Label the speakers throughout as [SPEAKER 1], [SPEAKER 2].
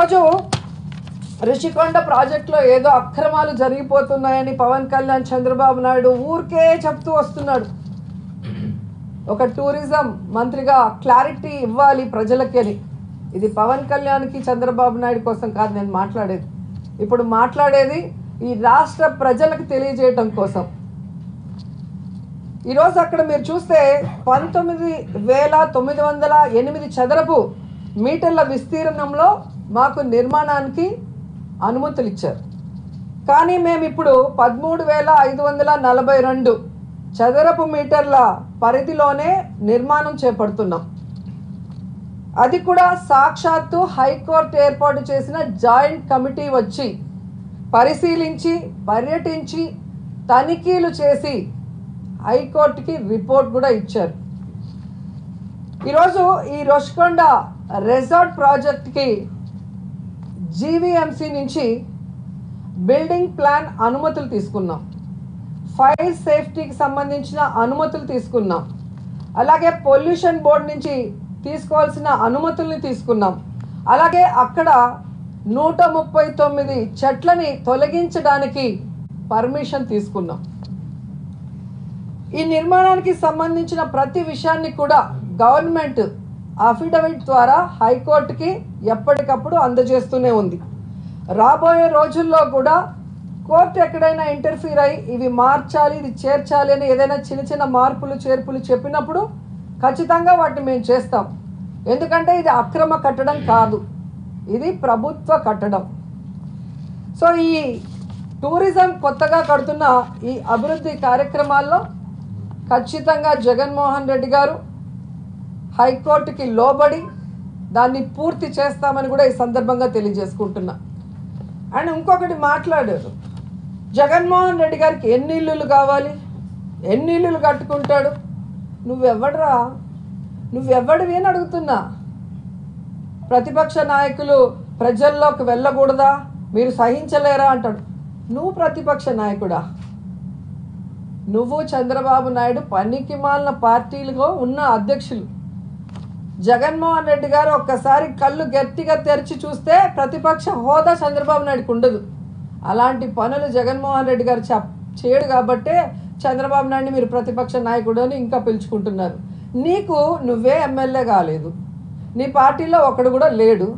[SPEAKER 1] ఈరోజు రిషికొండ ప్రాజెక్టులో ఏదో అక్రమాలు జరిగిపోతున్నాయని పవన్ కళ్యాణ్ చంద్రబాబు నాయుడు ఊరికే చెప్తూ వస్తున్నాడు ఒక టూరిజం మంత్రిగా క్లారిటీ ఇవ్వాలి ప్రజలకి అని ఇది పవన్ కళ్యాణ్కి చంద్రబాబు నాయుడు కోసం కాదు నేను మాట్లాడేది ఇప్పుడు మాట్లాడేది ఈ రాష్ట్ర ప్రజలకు తెలియజేయటం కోసం ఈరోజు అక్కడ మీరు చూస్తే పంతొమ్మిది వేల తొమ్మిది వందల ఎనిమిది చదరపు మీటర్ల విస్తీర్ణంలో మాకు నిర్మాణానికి అనుమతులు ఇచ్చారు కానీ మేము ఇప్పుడు పదమూడు వేల ఐదు వందల నలభై రెండు చదరపు మీటర్ల పరిధిలోనే నిర్మాణం చేపడుతున్నాం అది కూడా సాక్షాత్తు హైకోర్టు ఏర్పాటు చేసిన జాయింట్ కమిటీ వచ్చి పరిశీలించి పర్యటించి తనిఖీలు చేసి హైకోర్టుకి రిపోర్ట్ కూడా ఇచ్చారు ఈరోజు ఈ రొష్కొండ రిసార్ట్ ప్రాజెక్ట్కి జీవీఎంసీ నుంచి బిల్డింగ్ ప్లాన్ అనుమతులు తీసుకున్నాం ఫైర్ సేఫ్టీకి సంబంధించిన అనుమతులు తీసుకున్నాం అలాగే పొల్యూషన్ బోర్డు నుంచి తీసుకోవాల్సిన అనుమతుల్ని తీసుకున్నాం అలాగే అక్కడ నూట ముప్పై తొమ్మిది చెట్లని తొలగించడానికి పర్మిషన్ తీసుకున్నాం ఈ నిర్మాణానికి సంబంధించిన ప్రతి విషయాన్ని కూడా గవర్నమెంట్ అఫిడవిట్ ద్వారా హైకోర్టుకి ఎప్పటికప్పుడు అందజేస్తూనే ఉంది రాబోయే రోజుల్లో కూడా కోర్టు ఎక్కడైనా ఇంటర్ఫీర్ అయ్యి ఇవి మార్చాలి ఇది చేర్చాలి అని ఏదైనా చిన్న చిన్న మార్పులు చేర్పులు చెప్పినప్పుడు ఖచ్చితంగా వాటిని మేము చేస్తాం ఎందుకంటే ఇది అక్రమ కట్టడం కాదు ఇది ప్రభుత్వ కట్టడం సో ఈ టూరిజం కొత్తగా కడుతున్న ఈ అభివృద్ధి కార్యక్రమాల్లో ఖచ్చితంగా జగన్మోహన్ రెడ్డి గారు హైకోర్టుకి లోబడి దాన్ని పూర్తి చేస్తామని కూడా ఈ సందర్భంగా తెలియజేసుకుంటున్నా అండ్ ఇంకొకటి మాట్లాడారు జగన్మోహన్ రెడ్డి గారికి ఎన్ని ఇల్లులు కావాలి ఎన్ని ఇల్లులు కట్టుకుంటాడు నువ్వెవడరా నువ్వెవడివి అని అడుగుతున్నా ప్రతిపక్ష నాయకులు ప్రజల్లోకి వెళ్ళకూడదా మీరు సహించలేరా అంటాడు నువ్వు ప్రతిపక్ష నాయకుడా నువ్వు చంద్రబాబు నాయుడు పనికి మాలిన పార్టీలుగా ఉన్న అధ్యక్షులు జగన్మోహన్ రెడ్డి గారు ఒక్కసారి కళ్ళు గట్టిగా తెరిచి చూస్తే ప్రతిపక్ష హోదా చంద్రబాబు నాయుడుకు ఉండదు అలాంటి పనులు జగన్మోహన్ రెడ్డి గారు చెప్ చేయడు కాబట్టే చంద్రబాబు నాయుడిని మీరు ప్రతిపక్ష నాయకుడు అని ఇంకా పిలుచుకుంటున్నారు నీకు నువ్వే ఎమ్మెల్యే కాలేదు నీ పార్టీలో ఒకడు కూడా లేడు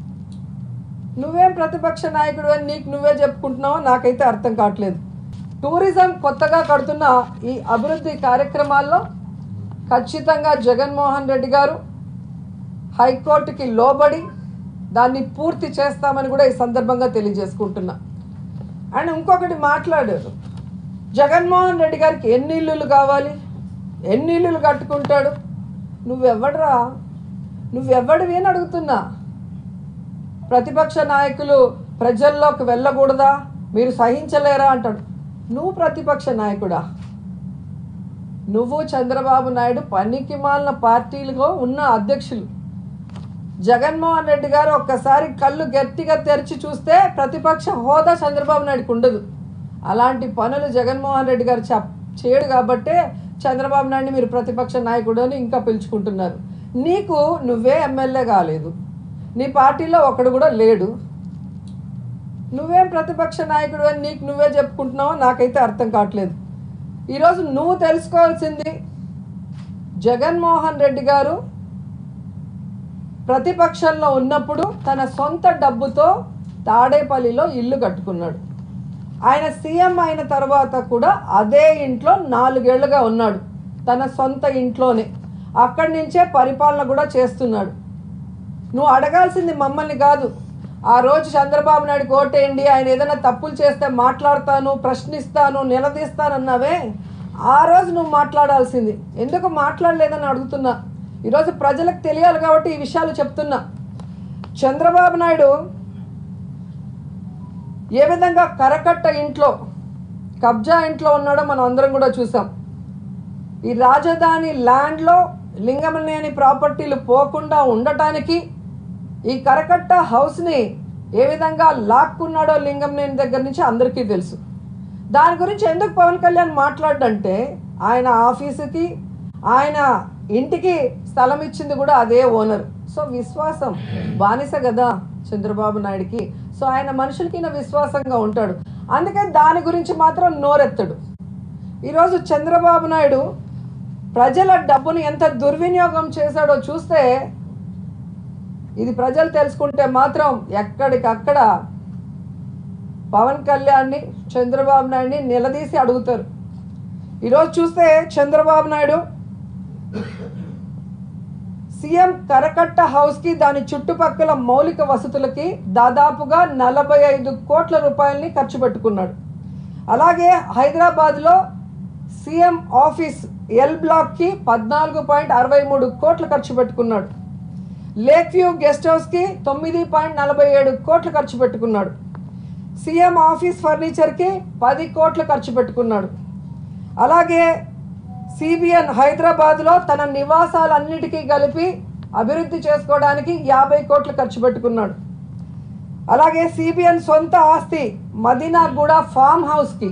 [SPEAKER 1] నువ్వేం ప్రతిపక్ష నాయకుడు అని నీకు నువ్వే చెప్పుకుంటున్నావో నాకైతే అర్థం కావట్లేదు టూరిజం కొత్తగా కడుతున్న ఈ అభివృద్ధి కార్యక్రమాల్లో ఖచ్చితంగా జగన్మోహన్ రెడ్డి గారు హైకోర్టుకి లోబడి దాన్ని పూర్తి చేస్తామని కూడా ఈ సందర్భంగా తెలియజేసుకుంటున్నా అండ్ ఇంకొకటి మాట్లాడారు జగన్మోహన్ రెడ్డి గారికి ఎన్ని ఇల్లులు కావాలి ఎన్ని ఇల్లులు కట్టుకుంటాడు నువ్వెవడరా నువ్వెవడివి అని అడుగుతున్నా ప్రతిపక్ష నాయకులు ప్రజల్లోకి వెళ్ళకూడదా మీరు సహించలేరా అంటాడు నువ్వు ప్రతిపక్ష నాయకుడా నువ్వు చంద్రబాబు నాయుడు పనికి మాలిన పార్టీలుగా ఉన్న అధ్యక్షులు జగన్మోహన్ రెడ్డి గారు ఒక్కసారి కళ్ళు గట్టిగా తెరిచి చూస్తే ప్రతిపక్ష హోదా చంద్రబాబు నాయుడుకు ఉండదు అలాంటి పనులు జగన్మోహన్ రెడ్డి గారు చెప్ చేయడు కాబట్టే చంద్రబాబు నాయుడిని మీరు ప్రతిపక్ష నాయకుడు అని ఇంకా పిలుచుకుంటున్నారు నీకు నువ్వే ఎమ్మెల్యే కాలేదు నీ పార్టీలో ఒకడు కూడా లేడు నువ్వేం ప్రతిపక్ష నాయకుడు అని నీకు నువ్వే చెప్పుకుంటున్నావో నాకైతే అర్థం కావట్లేదు ఈరోజు నువ్వు తెలుసుకోవాల్సింది జగన్మోహన్ రెడ్డి గారు ప్రతిపక్షంలో ఉన్నప్పుడు తన సొంత డబ్బుతో తాడేపల్లిలో ఇల్లు కట్టుకున్నాడు ఆయన సీఎం అయిన తర్వాత కూడా అదే ఇంట్లో నాలుగేళ్లుగా ఉన్నాడు తన సొంత ఇంట్లోనే అక్కడి నుంచే పరిపాలన కూడా చేస్తున్నాడు నువ్వు అడగాల్సింది మమ్మల్ని కాదు ఆ రోజు చంద్రబాబు నాయుడు ఓటేయండి ఆయన ఏదైనా తప్పులు చేస్తే మాట్లాడతాను ప్రశ్నిస్తాను నిలదీస్తానన్నావే ఆ రోజు నువ్వు మాట్లాడాల్సింది ఎందుకు మాట్లాడలేదని అడుగుతున్నా ఈరోజు ప్రజలకు తెలియాలి కాబట్టి ఈ విషయాలు చెప్తున్నా చంద్రబాబు నాయుడు ఏ విధంగా కరకట్ట ఇంట్లో కబ్జా ఇంట్లో ఉన్నాడో మనం అందరం కూడా చూసాం ఈ రాజధాని ల్యాండ్లో లింగమనేని ప్రాపర్టీలు పోకుండా ఉండటానికి ఈ కరకట్ట హౌస్ని ఏ విధంగా లాక్కున్నాడో లింగంనేని దగ్గర నుంచి అందరికీ తెలుసు దాని గురించి ఎందుకు పవన్ కళ్యాణ్ మాట్లాడంటే ఆయన ఆఫీసుకి ఆయన ఇంటికి స్థలం ఇచ్చింది కూడా అదే ఓనర్ సో విశ్వాసం బానిస కదా చంద్రబాబు నాయుడికి సో ఆయన మనుషులకి ఈయన విశ్వాసంగా ఉంటాడు అందుకే దాని గురించి మాత్రం నోరెత్తడు ఈరోజు చంద్రబాబు నాయుడు ప్రజల డబ్బును ఎంత దుర్వినియోగం చేశాడో చూస్తే ఇది ప్రజలు తెలుసుకుంటే మాత్రం ఎక్కడికక్కడ పవన్ కళ్యాణ్ని చంద్రబాబు నాయుడిని నిలదీసి అడుగుతారు ఈరోజు చూస్తే చంద్రబాబు నాయుడు సీఎం కరకట్ట హౌస్కి దాని చుట్టుపక్కల మౌలిక వసతులకి దాదాపుగా నలభై ఐదు కోట్ల రూపాయలని ఖర్చు పెట్టుకున్నాడు అలాగే హైదరాబాద్లో సీఎం ఆఫీస్ ఎల్ బ్లాక్కి పద్నాలుగు పాయింట్ అరవై మూడు కోట్లు ఖర్చు పెట్టుకున్నాడు లేక్ వ్యూ గెస్ట్ హౌస్కి తొమ్మిది పాయింట్ నలభై ఏడు కోట్లు ఖర్చు పెట్టుకున్నాడు సీఎం ఆఫీస్ ఫర్నిచర్కి పది కోట్లు ఖర్చు పెట్టుకున్నాడు అలాగే సిబిఎన్ హైదరాబాద్లో తన నివాసాలన్నిటికీ కలిపి అభివృద్ధి చేసుకోవడానికి యాభై కోట్లు ఖర్చు పెట్టుకున్నాడు అలాగే సిబిఎన్ సొంత ఆస్తి మదీనాగూడ ఫామ్ హౌస్కి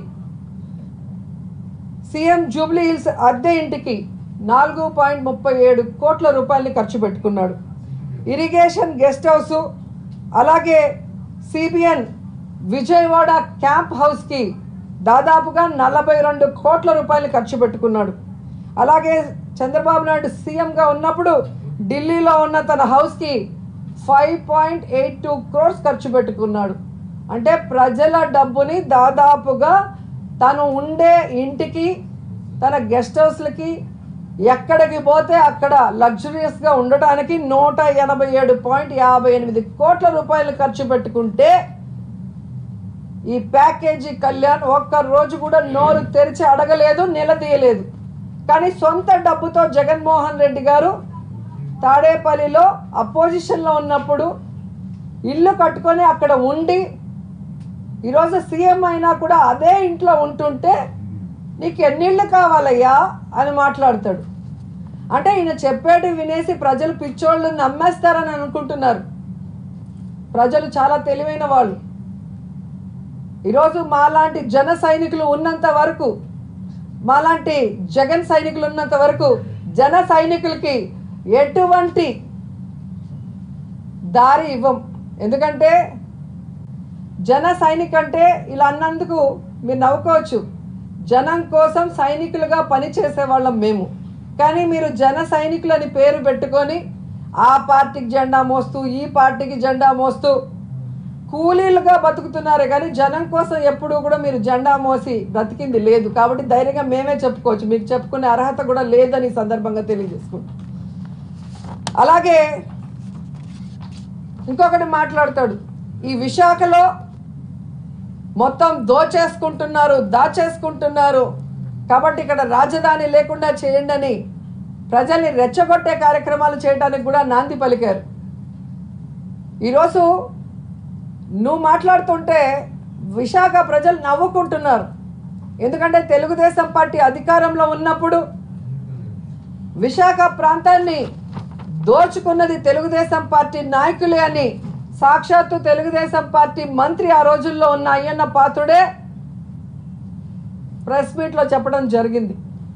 [SPEAKER 1] సీఎం జూబ్లీ హిల్స్ అద్దె ఇంటికి నాలుగు పాయింట్ ముప్పై ఏడు కోట్ల రూపాయలని ఖర్చు పెట్టుకున్నాడు ఇరిగేషన్ గెస్ట్ హౌస్ అలాగే సిబిఎన్ విజయవాడ క్యాంప్ హౌస్కి దాదాపుగా నలభై రెండు కోట్ల రూపాయలు ఖర్చు పెట్టుకున్నాడు అలాగే చంద్రబాబు నాయుడు సీఎంగా ఉన్నప్పుడు ఢిల్లీలో ఉన్న తన హౌస్కి five point eight two crores ఖర్చు పెట్టుకున్నాడు అంటే ప్రజల డబ్బుని దాదాపుగా తను ఉండే ఇంటికి తన గెస్ట్ హౌస్లకి ఎక్కడికి పోతే అక్కడ లగ్జరియస్గా ఉండటానికి నూట ఎనభై ఏడు పాయింట్ యాభై ఎనిమిది కోట్ల రూపాయలు ఖర్చు పెట్టుకుంటే ఈ ప్యాకేజీ కళ్యాణ్ ఒక్క రోజు కూడా నోరు తెరిచి అడగలేదు నిలదీయలేదు కానీ సొంత డబ్బుతో జగన్మోహన్ రెడ్డి గారు తాడేపల్లిలో అపోజిషన్లో ఉన్నప్పుడు ఇల్లు కట్టుకొని అక్కడ ఉండి ఈరోజు సీఎం అయినా కూడా అదే ఇంట్లో ఉంటుంటే నీకు ఎన్నిళ్ళు కావాలయ్యా అని మాట్లాడతాడు అంటే ఈయన చెప్పేటి వినేసి ప్రజలు పిచ్చోళ్ళు నమ్మేస్తారని అనుకుంటున్నారు ప్రజలు చాలా తెలివైన వాళ్ళు ఈరోజు మాలాంటి జన సైనికులు ఉన్నంత వరకు మాలాంటి జగన్ సైనికులు ఉన్నంత వరకు జన సైనికులకి ఎటువంటి దారి ఇవ్వం ఎందుకంటే జన సైనిక్ అంటే ఇలా అన్నందుకు మీరు నవ్వుకోవచ్చు జనం కోసం సైనికులుగా పనిచేసే వాళ్ళం మేము కానీ మీరు జన సైనికులని పేరు పెట్టుకొని ఆ పార్టీకి జెండా మోస్తూ ఈ పార్టీకి జెండా మోస్తూ కూలీలుగా బతుకుతున్నారు కానీ జనం కోసం ఎప్పుడూ కూడా మీరు జెండా మోసి బ్రతికింది లేదు కాబట్టి ధైర్యంగా మేమే చెప్పుకోవచ్చు మీకు చెప్పుకునే అర్హత కూడా లేదని ఈ సందర్భంగా తెలియజేసుకుంటాం అలాగే ఇంకొకటి మాట్లాడతాడు ఈ విశాఖలో మొత్తం దోచేసుకుంటున్నారు దాచేసుకుంటున్నారు కాబట్టి ఇక్కడ రాజధాని లేకుండా చేయండి అని ప్రజల్ని రెచ్చగొట్టే కార్యక్రమాలు చేయడానికి కూడా నాంది పలికారు ఈరోజు నువ్వు మాట్లాడుతుంటే విశాఖ ప్రజలు నవ్వుకుంటున్నారు ఎందుకంటే తెలుగుదేశం పార్టీ అధికారంలో ఉన్నప్పుడు విశాఖ ప్రాంతాన్ని దోచుకున్నది తెలుగుదేశం పార్టీ నాయకులే అని సాక్షాత్తు తెలుగుదేశం పార్టీ మంత్రి ఆ రోజుల్లో ఉన్న అయ్యన్న పాత్రుడే ప్రెస్ మీట్లో చెప్పడం జరిగింది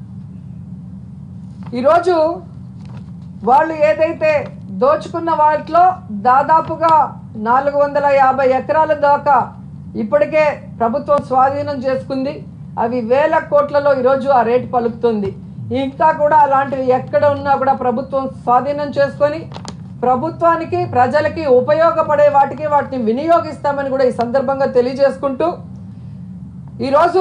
[SPEAKER 1] ఈరోజు వాళ్ళు ఏదైతే దోచుకున్న వాటిలో దాదాపుగా నాలుగు వందల యాభై ఎకరాల దాకా ఇప్పటికే ప్రభుత్వం స్వాధీనం చేసుకుంది అవి వేల కోట్లలో ఈరోజు ఆ రేటు పలుకుతుంది ఇంకా కూడా అలాంటివి ఎక్కడ ఉన్నా కూడా ప్రభుత్వం స్వాధీనం చేసుకొని ప్రభుత్వానికి ప్రజలకి ఉపయోగపడే వాటికి వాటిని వినియోగిస్తామని కూడా ఈ సందర్భంగా తెలియజేసుకుంటూ ఈరోజు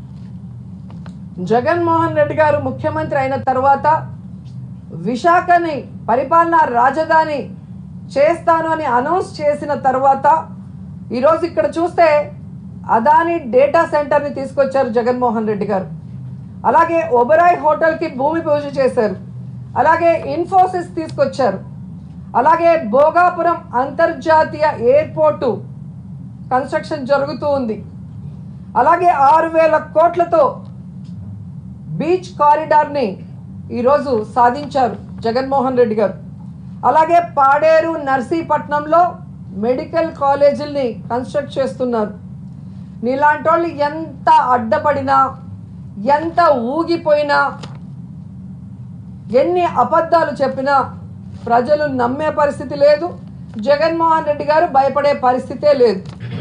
[SPEAKER 1] జగన్మోహన్ రెడ్డి గారు ముఖ్యమంత్రి అయిన తర్వాత విశాఖని పరిపాలనా రాజధాని చేస్తాను అని అనౌన్స్ చేసిన తర్వాత ఈరోజు ఇక్కడ చూస్తే అదాని డేటా సెంటర్ని తీసుకొచ్చారు జగన్మోహన్ రెడ్డి గారు అలాగే ఒబరాయ్ హోటల్కి భూమి పూజ చేశారు అలాగే ఇన్ఫోసిస్ తీసుకొచ్చారు అలాగే భోగాపురం అంతర్జాతీయ ఎయిర్పోర్టు కన్స్ట్రక్షన్ జరుగుతూ ఉంది అలాగే ఆరు వేల కోట్లతో బీచ్ కారిడార్ని ఈరోజు సాధించారు జగన్మోహన్ రెడ్డి గారు అలాగే పాడేరు నర్సీపట్నంలో మెడికల్ కాలేజీల్ని కన్స్ట్రక్ట్ చేస్తున్నారు నీలాంటి వాళ్ళు ఎంత అడ్డపడినా ఎంత ఊగిపోయినా ఎన్ని అబద్ధాలు చెప్పినా ప్రజలు నమ్మే పరిస్థితి లేదు జగన్మోహన్ రెడ్డి గారు భయపడే పరిస్థితే లేదు